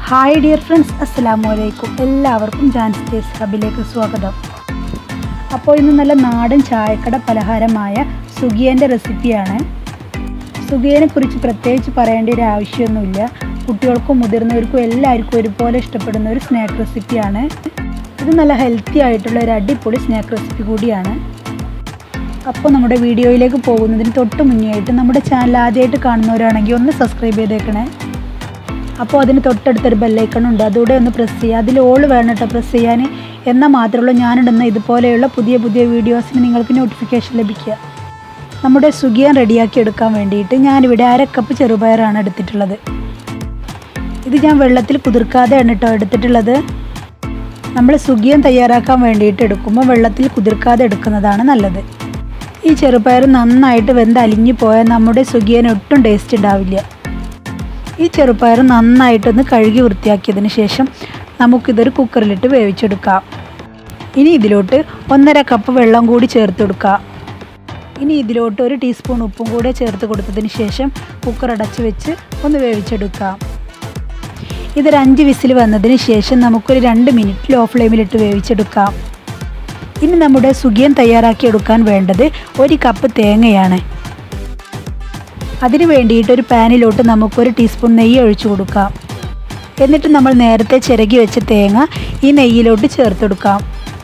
hi dear friends അസ്സലാമു അലൈക്കും എല്ലാവർക്കും ജാൻസ് ടേസ്റ്റ് ഹബിലേക്ക് സ്വാഗതം അപ്പോൾ ഇന്ന് നല്ല നാടൻ ചായക്കട പലഹാരമായ സുഗിയൻ്റെ റെസിപ്പിയാണ് സുഗിയനെ കുറിച്ച് പ്രത്യേകിച്ച് പറയേണ്ട ഒരു ആവശ്യമൊന്നുമില്ല കുട്ടികൾക്കും മുതിർന്നവർക്കും എല്ലാവർക്കും ഒരുപോലെ ഇഷ്ടപ്പെടുന്ന ഒരു സ്നാക്ക് റെസിപ്പിയാണ് ഇത് നല്ല ഹെൽത്തി ആയിട്ടുള്ള ഒരു അടിപൊളി സ്നാക്ക് റെസിപ്പി കൂടിയാണ് അപ്പോൾ നമ്മുടെ വീഡിയോയിലേക്ക് പോകുന്നതിന് തൊട്ട് മുന്നേ ആയിട്ട് നമ്മുടെ ചാനൽ ആദ്യമായിട്ട് കാണുന്നവരാണെങ്കിൽ ഒന്ന് സബ്സ്ക്രൈബ് ചെയ്തേക്കണേ അപ്പോൾ അതിന് തൊട്ടടുത്തൊരു ബെല്ലൈക്കൺ ഉണ്ട് അതുകൂടെ ഒന്ന് പ്രസ് ചെയ്യുക അതിൽ ഓൾ വേണം കേട്ടോ പ്രസ് ചെയ്യാൻ എന്നാൽ മാത്രമുള്ള ഞാനിടുന്ന ഇതുപോലെയുള്ള പുതിയ പുതിയ വീഡിയോസിന് നിങ്ങൾക്ക് നോട്ടിഫിക്കേഷൻ ലഭിക്കുക നമ്മുടെ സുഗിയാൻ റെഡിയാക്കി എടുക്കാൻ വേണ്ടിയിട്ട് ഞാനിവിടെ അര കപ്പ് ചെറുപയറാണ് എടുത്തിട്ടുള്ളത് ഇത് ഞാൻ വെള്ളത്തിൽ കുതിർക്കാതെയാണ് കേട്ടോ എടുത്തിട്ടുള്ളത് നമ്മൾ സുഗിയൻ തയ്യാറാക്കാൻ വേണ്ടിയിട്ട് എടുക്കുമ്പോൾ വെള്ളത്തിൽ കുതിർക്കാതെ എടുക്കുന്നതാണ് നല്ലത് ഈ ചെറുപയർ നന്നായിട്ട് വെന്ത് അലിഞ്ഞു പോയാൽ നമ്മുടെ സുഗിയൻ ഒട്ടും ടേസ്റ്റ് ഉണ്ടാവില്ല ഈ ചെറുപയർ നന്നായിട്ടൊന്ന് കഴുകി വൃത്തിയാക്കിയതിന് ശേഷം നമുക്കിതൊരു കുക്കറിലിട്ട് വേവിച്ചെടുക്കാം ഇനി ഇതിലോട്ട് ഒന്നര കപ്പ് വെള്ളം കൂടി ചേർത്ത് കൊടുക്കാം ഇനി ഇതിലോട്ട് ഒരു ടീസ്പൂൺ ഉപ്പും കൂടെ ചേർത്ത് കൊടുത്തതിന് ശേഷം കുക്കർ അടച്ച് വെച്ച് ഒന്ന് വേവിച്ചെടുക്കാം ഇതൊരു അഞ്ച് വിസിൽ വന്നതിന് ശേഷം നമുക്കൊരു രണ്ട് മിനിറ്റ് ലോ ഫ്ലെയിമിലിട്ട് വേവിച്ചെടുക്കാം ഇനി നമ്മുടെ സുഖിയൻ തയ്യാറാക്കി എടുക്കാൻ വേണ്ടത് ഒരു കപ്പ് തേങ്ങയാണ് അതിന് വേണ്ടിയിട്ട് ഒരു പാനിലോട്ട് നമുക്കൊരു ടീസ്പൂൺ നെയ്യ് ഒഴിച്ചു കൊടുക്കാം എന്നിട്ട് നമ്മൾ നേരത്തെ ചിരകി വെച്ച തേങ്ങ ഈ നെയ്യിലോട്ട് ചേർത്തെടുക്കാം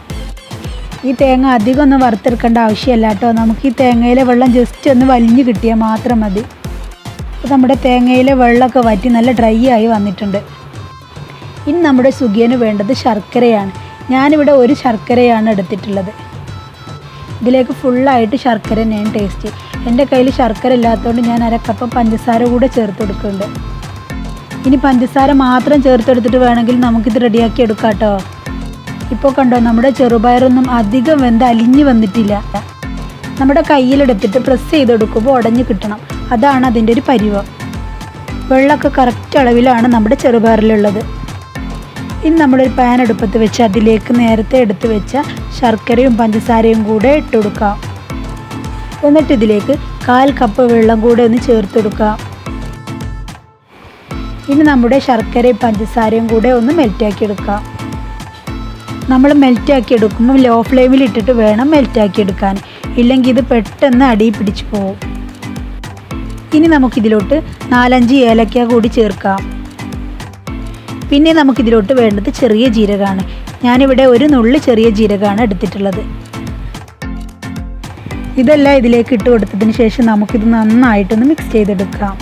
ഈ തേങ്ങ അധികം ഒന്നും വറുത്തെടുക്കേണ്ട ആവശ്യമില്ല കേട്ടോ നമുക്ക് ഈ തേങ്ങയിലെ വെള്ളം ജസ്റ്റ് ഒന്ന് വലിഞ്ഞു കിട്ടിയാൽ മാത്രം മതി അപ്പോൾ നമ്മുടെ തേങ്ങയിലെ വെള്ളമൊക്കെ വറ്റി നല്ല ഡ്രൈ ആയി വന്നിട്ടുണ്ട് ഇനി നമ്മുടെ സുഖിയന് വേണ്ടത് ശർക്കരയാണ് ഞാനിവിടെ ഒരു ശർക്കരയാണ് എടുത്തിട്ടുള്ളത് ഇതിലേക്ക് ഫുള്ളായിട്ട് ശർക്കര തന്നെയാണ് ടേസ്റ്റ് എൻ്റെ കയ്യിൽ ശർക്കര ഇല്ലാത്തതുകൊണ്ട് ഞാൻ അരക്കപ്പം പഞ്ചസാര കൂടെ ചേർത്ത് കൊടുക്കുന്നുണ്ട് ഇനി പഞ്ചസാര മാത്രം ചേർത്തെടുത്തിട്ട് വേണമെങ്കിൽ നമുക്കിത് റെഡിയാക്കി എടുക്കാം കേട്ടോ ഇപ്പോൾ കണ്ടോ നമ്മുടെ ചെറുപയറൊന്നും അധികം വെന്ത് അലിഞ്ഞു വന്നിട്ടില്ല നമ്മുടെ കയ്യിലെടുത്തിട്ട് പ്രസ് ചെയ്തെടുക്കുമ്പോൾ ഉടഞ്ഞു കിട്ടണം അതാണ് അതിൻ്റെ ഒരു പരിവം വെള്ളമൊക്കെ കറക്റ്റ് അളവിലാണ് നമ്മുടെ ചെറുപയറിലുള്ളത് ഇനി നമ്മളൊരു പാൻ അടുപ്പത്ത് വെച്ച് അതിലേക്ക് നേരത്തെ എടുത്ത് വെച്ച ശർക്കരയും പഞ്ചസാരയും കൂടെ ഇട്ട് കൊടുക്കാം എന്നിട്ട് ഇതിലേക്ക് കാൽ കപ്പ് വെള്ളം കൂടെ ഒന്ന് ചേർത്ത് കൊടുക്കാം ഇനി നമ്മുടെ ശർക്കരയും പഞ്ചസാരയും കൂടെ ഒന്ന് മെൽറ്റാക്കി എടുക്കാം നമ്മൾ മെൽറ്റാക്കി എടുക്കുമ്പോൾ ലോ ഫ്ലെയിമിൽ ഇട്ടിട്ട് വേണം മെൽറ്റാക്കി എടുക്കാൻ ഇല്ലെങ്കിൽ ഇത് പെട്ടെന്ന് അടി പിടിച്ചു പോകും ഇനി നമുക്കിതിലോട്ട് നാലഞ്ച് ഏലക്ക കൂടി ചേർക്കാം പിന്നെ നമുക്കിതിലോട്ട് വേണ്ടത് ചെറിയ ജീരകമാണ് ഞാനിവിടെ ഒരു നുള്ളി ചെറിയ ജീരകമാണ് എടുത്തിട്ടുള്ളത് ഇതെല്ലാം ഇതിലേക്ക് ഇട്ട് കൊടുത്തതിന് ശേഷം നമുക്കിത് നന്നായിട്ടൊന്ന് മിക്സ് ചെയ്തെടുക്കാം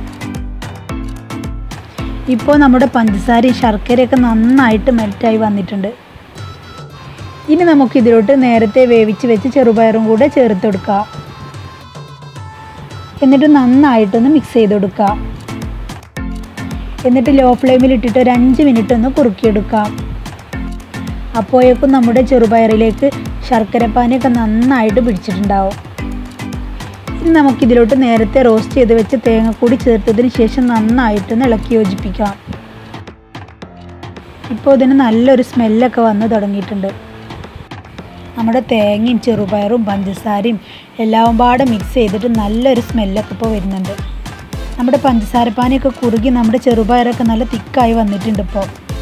ഇപ്പോൾ നമ്മുടെ പഞ്ചസാരയും ശർക്കരയൊക്കെ നന്നായിട്ട് മെൽറ്റായി വന്നിട്ടുണ്ട് ഇനി നമുക്കിതിലോട്ട് നേരത്തെ വേവിച്ച് വെച്ച് ചെറുപയറും കൂടെ ചേർത്ത് കൊടുക്കാം എന്നിട്ട് നന്നായിട്ടൊന്ന് മിക്സ് ചെയ്ത് കൊടുക്കാം എന്നിട്ട് ലോ ഫ്ലെയിമിൽ ഇട്ടിട്ട് ഒരു അഞ്ച് മിനിറ്റ് ഒന്ന് കുറുക്കിയെടുക്കാം അപ്പോഴേക്കും നമ്മുടെ ചെറുപയറിലേക്ക് ശർക്കരപ്പാനിയൊക്കെ നന്നായിട്ട് പിടിച്ചിട്ടുണ്ടാവും ഇനി നമുക്കിതിലോട്ട് നേരത്തെ റോസ്റ്റ് ചെയ്ത് വെച്ച് തേങ്ങ കൂടി ചേർത്തതിന് ശേഷം നന്നായിട്ടൊന്ന് ഇളക്കി യോജിപ്പിക്കാം ഇപ്പോൾ ഇതിന് നല്ലൊരു സ്മെല്ലൊക്കെ വന്ന് തുടങ്ങിയിട്ടുണ്ട് നമ്മുടെ തേങ്ങയും ചെറുപയറും പഞ്ചസാരയും എല്ലാം പാടെ മിക്സ് ചെയ്തിട്ട് നല്ലൊരു സ്മെല്ലൊക്കെ ഇപ്പോൾ വരുന്നുണ്ട് നമ്മുടെ പഞ്ചസാരപ്പാനിയൊക്കെ കുറുകി നമ്മുടെ ചെറുപയറൊക്കെ നല്ല തിക്കായി വന്നിട്ടുണ്ട് ഇപ്പോൾ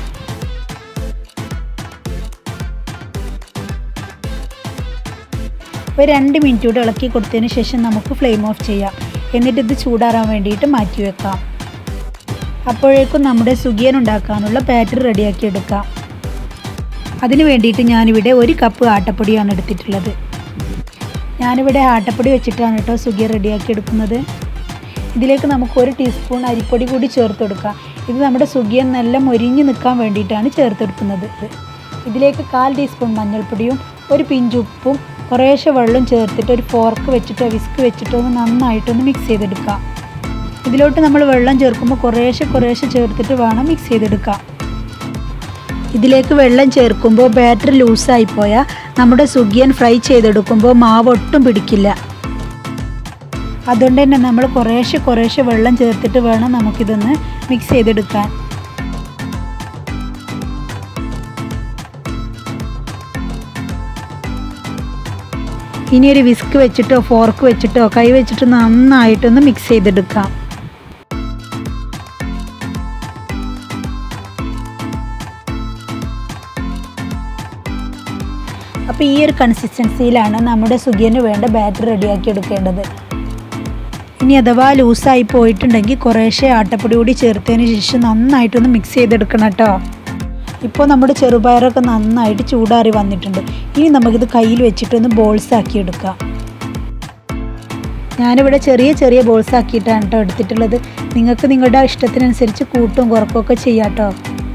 ഒരു രണ്ട് മിനിറ്റ് കൂടെ ഇളക്കി കൊടുത്തതിന് ശേഷം നമുക്ക് ഫ്ലെയിം ഓഫ് ചെയ്യാം എന്നിട്ട് ഇത് ചൂടാറാൻ വേണ്ടിയിട്ട് മാറ്റി വെക്കാം അപ്പോഴേക്കും നമ്മുടെ സുഗിയൻ ഉണ്ടാക്കാനുള്ള ബാറ്റർ റെഡിയാക്കി എടുക്കാം അതിന് വേണ്ടിയിട്ട് ഞാനിവിടെ ഒരു കപ്പ് ആട്ടപ്പൊടിയാണ് എടുത്തിട്ടുള്ളത് ഞാനിവിടെ ആട്ടപ്പൊടി വെച്ചിട്ടാണ് കേട്ടോ സുഗിയൻ റെഡിയാക്കി എടുക്കുന്നത് ഇതിലേക്ക് നമുക്ക് ഒരു ടീസ്പൂൺ അരിപ്പൊടി കൂടി ചേർത്ത് കൊടുക്കാം ഇത് നമ്മുടെ സുഗിയൻ നല്ല മൊരിഞ്ഞ് നിൽക്കാൻ വേണ്ടിയിട്ടാണ് ചേർത്തെടുക്കുന്നത് ഇതിലേക്ക് കാൽ ടീസ്പൂൺ മഞ്ഞൾപ്പൊടിയും ഒരു പിഞ്ച് ഉപ്പും കുറേശ്ശെ വെള്ളം ചേർത്തിട്ട് ഒരു ഫോർക്ക് വെച്ചിട്ടോ വിസ്ക് വെച്ചിട്ടോ ഒന്ന് നന്നായിട്ടൊന്ന് മിക്സ് ചെയ്തെടുക്കാം ഇതിലോട്ട് നമ്മൾ വെള്ളം ചേർക്കുമ്പോൾ കുറേശ്ശെ കുറേശ്ശെ ചേർത്തിട്ട് വേണം മിക്സ് ചെയ്തെടുക്കാം ഇതിലേക്ക് വെള്ളം ചേർക്കുമ്പോൾ ബാറ്ററി ലൂസായി പോയാൽ നമ്മുടെ സുഗിയൻ ഫ്രൈ ചെയ്തെടുക്കുമ്പോൾ മാവ് ഒട്ടും പിടിക്കില്ല അതുകൊണ്ട് തന്നെ നമ്മൾ കുറേശ്ശെ കുറേശ്ശെ വെള്ളം ചേർത്തിട്ട് വേണം നമുക്കിതൊന്ന് മിക്സ് ചെയ്തെടുക്കാൻ ഇനി ഒരു വിസ്ക് വെച്ചിട്ടോ ഫോർക്ക് വെച്ചിട്ടോ കൈ വെച്ചിട്ടോ നന്നായിട്ടൊന്ന് മിക്സ് ചെയ്തെടുക്കാം അപ്പോൾ ഈ ഒരു കൺസിസ്റ്റൻസിയിലാണ് നമ്മുടെ സുഖിയന് വേണ്ട ബാറ്റർ റെഡിയാക്കി എടുക്കേണ്ടത് ഇനി അഥവാ ലൂസായി പോയിട്ടുണ്ടെങ്കിൽ കുറേശ്ശെ ആട്ടപ്പൊടി കൂടി ചേർത്തതിന് ശേഷം നന്നായിട്ടൊന്ന് മിക്സ് ചെയ്തെടുക്കണം കേട്ടോ ഇപ്പോൾ നമ്മുടെ ചെറുപയറൊക്കെ നന്നായിട്ട് ചൂടാറി വന്നിട്ടുണ്ട് ഇനി നമുക്കിത് കയ്യിൽ വെച്ചിട്ടൊന്ന് ബോൾസ് ആക്കി എടുക്കാം ഞാനിവിടെ ചെറിയ ചെറിയ ബോൾസ് ആക്കിയിട്ടാണ് കേട്ടോ എടുത്തിട്ടുള്ളത് നിങ്ങൾക്ക് നിങ്ങളുടെ ഇഷ്ടത്തിനനുസരിച്ച് കൂട്ടും കുറക്കുകയൊക്കെ ചെയ്യാം കേട്ടോ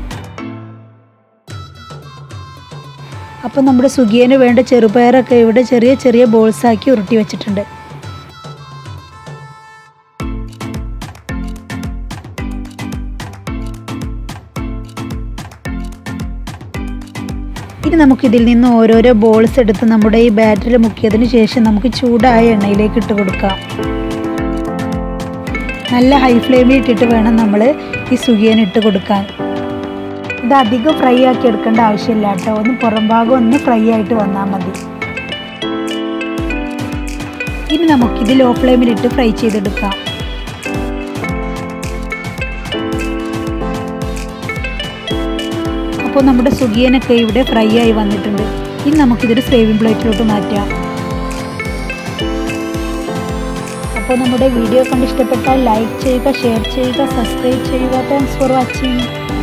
അപ്പോൾ നമ്മുടെ സുഖിയന് വേണ്ട ചെറുപയറൊക്കെ ഇവിടെ ചെറിയ ചെറിയ ബോൾസ് ആക്കി ഉരുട്ടി വെച്ചിട്ടുണ്ട് ഇനി നമുക്കിതിൽ നിന്ന് ഓരോരോ ബോൾസ് എടുത്ത് നമ്മുടെ ഈ ബാറ്ററിൽ മുക്കിയതിന് ശേഷം നമുക്ക് ചൂടായ എണ്ണയിലേക്ക് ഇട്ട് കൊടുക്കാം നല്ല ഹൈ ഫ്ലെയിമിൽ ഇട്ടിട്ട് വേണം നമ്മൾ ഈ സുഖിയൻ ഇട്ട് കൊടുക്കാൻ ഇത് അധികം ഫ്രൈ ആക്കി എടുക്കേണ്ട ആവശ്യമില്ല കേട്ടോ ഒന്ന് പുറം ഭാഗം ഒന്ന് ഫ്രൈ ആയിട്ട് വന്നാൽ മതി ഇനി നമുക്കിത് ലോ ഫ്ലെയിമിലിട്ട് ഫ്രൈ ചെയ്തെടുക്കാം അപ്പോൾ നമ്മുടെ സുഗിയനൊക്കെ ഇവിടെ ഫ്രൈ ആയി വന്നിട്ടുണ്ട് ഇനി നമുക്കിതൊരു സേവിങ് പ്ലേറ്റിലോട്ട് മാറ്റാം അപ്പോൾ നമ്മുടെ വീഡിയോ കണ്ട് ഇഷ്ടപ്പെട്ടാൽ ലൈക്ക് ചെയ്യുക ഷെയർ ചെയ്യുക സബ്സ്ക്രൈബ് ചെയ്യുക താങ്ക്സ് ഫോർ വാച്ചിങ്